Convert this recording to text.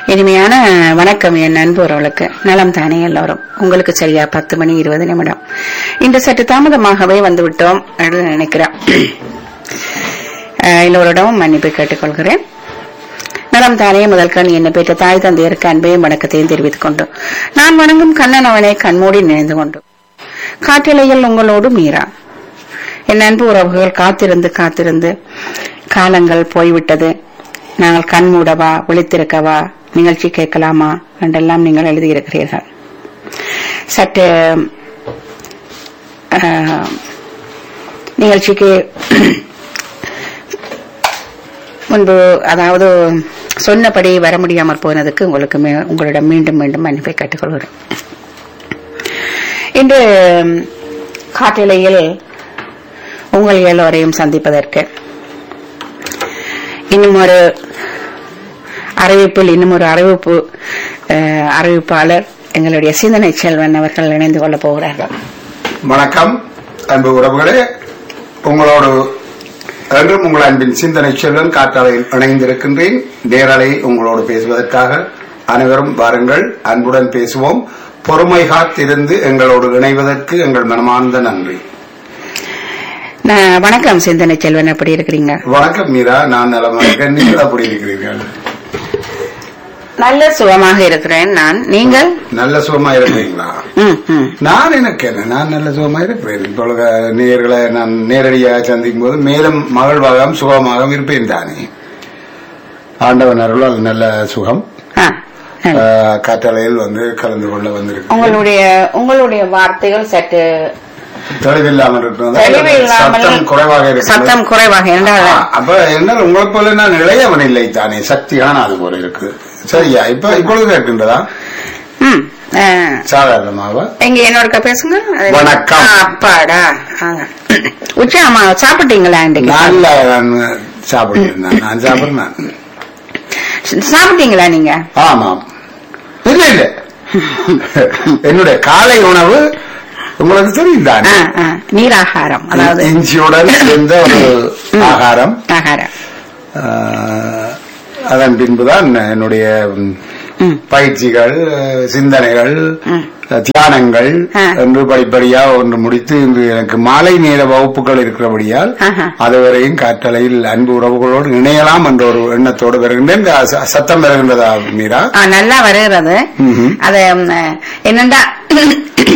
இனிமையான வணக்கம் என் நண்பு உறவுகளுக்கு நலம் தானே எல்லோரும் உங்களுக்கு சரியா பத்து மணி இருபது நிமிடம் இன்று சற்று தாமதமாகவே வந்து விட்டோம் அப்படின்னு நினைக்கிறேன் அஹ், எல்லோரிடமும் மன்னிப்பு கேட்டுக்கொள்கிறேன் நலம் தானே முதல் கண் என்னை பெற்ற தாய் தந்தையருக்கு அன்பையும் வணக்கத்தையும் தெரிவித்துக் கொண்டு நான் வணங்கும் கண்ணன் அவனை கண்மூடி நினைந்து கொண்டு காட்டிலையில் உங்களோடு மீரா என் அன்பு உறவுகள் காத்திருந்து காத்திருந்து காலங்கள் போய்விட்டது நாங்கள் கண் மூடவா விழித்திருக்கவா நிகழ்ச்சி கேட்கலாமா என்றெல்லாம் நீங்கள் எழுதியிருக்கிறீர்கள் சற்று ஆஹ், நிகழ்ச்சிக்கு முன்பு அதாவது சொன்னபடி வர முடியாமல் போனதுக்கு உங்களுக்கு மீ- உங்களிடம் மீண்டும் மீண்டும் மன்னிப்பை கேட்டுக்கொள்கிறேன் இன்று காட்டிலையில் உங்கள் எல்லோரையும் சந்திப்பதற்கு இன்னும் ஒரு அறிவிப்பில் இன்னும் ஒரு அறிவிப்பு அஹ், அறிவிப்பாளர் எங்களுடைய சிந்தனை செல்வன் அவர்கள் இணைந்து கொள்ளப் போகிறார்கள் வணக்கம் அன்பு உறவுகளே உங்களோடு என்றும் உங்கள் அன்பின் சிந்தனை செல்வன் காற்றாலையில் இணைந்திருக்கின்றேன் நேரலை உங்களோடு பேசுவதற்காக அனைவரும் வாருங்கள் அன்புடன் பேசுவோம் பொறுமை காத்திருந்து எங்களோடு இணைவதற்கு எங்கள் மனமார்ந்த நன்றி நான் வணக்கம் சிந்தனை செல்வன் எப்படி இருக்கிறீங்க வணக்கம் மீரா நான் நலமாக இருக்கேன் நீங்கள் அப்படி இருக்கிறீர்கள் நல்ல சுகமாக இருக்கிறேன் நான் நீங்கள் நல்ல சுகமா இருக்கிறீங்களா ம், ம். நான் எனக்கு என்ன நான் நல்ல சுகமா இருக்கிறேன் இப்பொழுது நேர்களை நான் நேரடியாக சந்திக்கும் போது மேலும் மகிழ்வாகவும் சுகமாகவும் இருப்பேன் தானே ஆண்டவன் அருளால் நல்ல சுகம் ஆ, நல்லது. ஆஹ், காற்றலையில் வந்து கலந்து கொள்ள வந்திருக்கு உங்களுடைய உங்களுடைய வார்த்தைகள் சற்று தெளிவில்லாமல் இருக்கிறது தெளிவு இல்லாமல் சத்தம் குறைவாக இருக்கு சத்தம் குறைவாக என்றால் அப்ப என்ன உங்களை போல நான் இளையவன் இல்லை தானே சக்தியான அது போல இருக்கு சரியா இப்ப இப்பொழுது கேட்கின்றதா ம், ஆ, சாதாரணமாக எங்க என்னோட பேசுங்க அது- வணக்கம். ஆ, அப்பாடா ஆ. உச்சி ஆமா சாப்பிட்டீங்களா இன்றைக்கு நல்ல நான் சாப்பிடுறேன் நான் சாப்பிடுறேன் சாப்பிட்டீங்களா நீங்க ஆமாம் இல்ல இல்ல என்னுடைய காலை உணவு உங்களுக்கு தெரியும் தானே ஆ, ஆ. நீராகாரம் அதாவது இஞ்சியுடன் சேர்ந்த ஒரு ஆகாரம் ஆகாரம் ஆஹ், அதன் பின்புதான் என்னுடைய ம், ம். பயிற்சிகள் சிந்தனைகள் ம். தியானங்கள் ஆ. என்று படிப்படியா ஒன்று முடித்து இன்று எனக்கு மாலை நேர வகுப்புகள் இருக்கிறபடியால் ஆஹா. அதுவரையும் காற்றலையில் அன்பு உறவுகளோடு இணையலாம் என்ற ஒரு எண்ணத்தோடு வருகின்றேன் இந்த ச- சத்தம் வருகின்றதா மீரா ஆ, நல்லா வருகிறது ம்ஹும். அது ம், என்னண்டா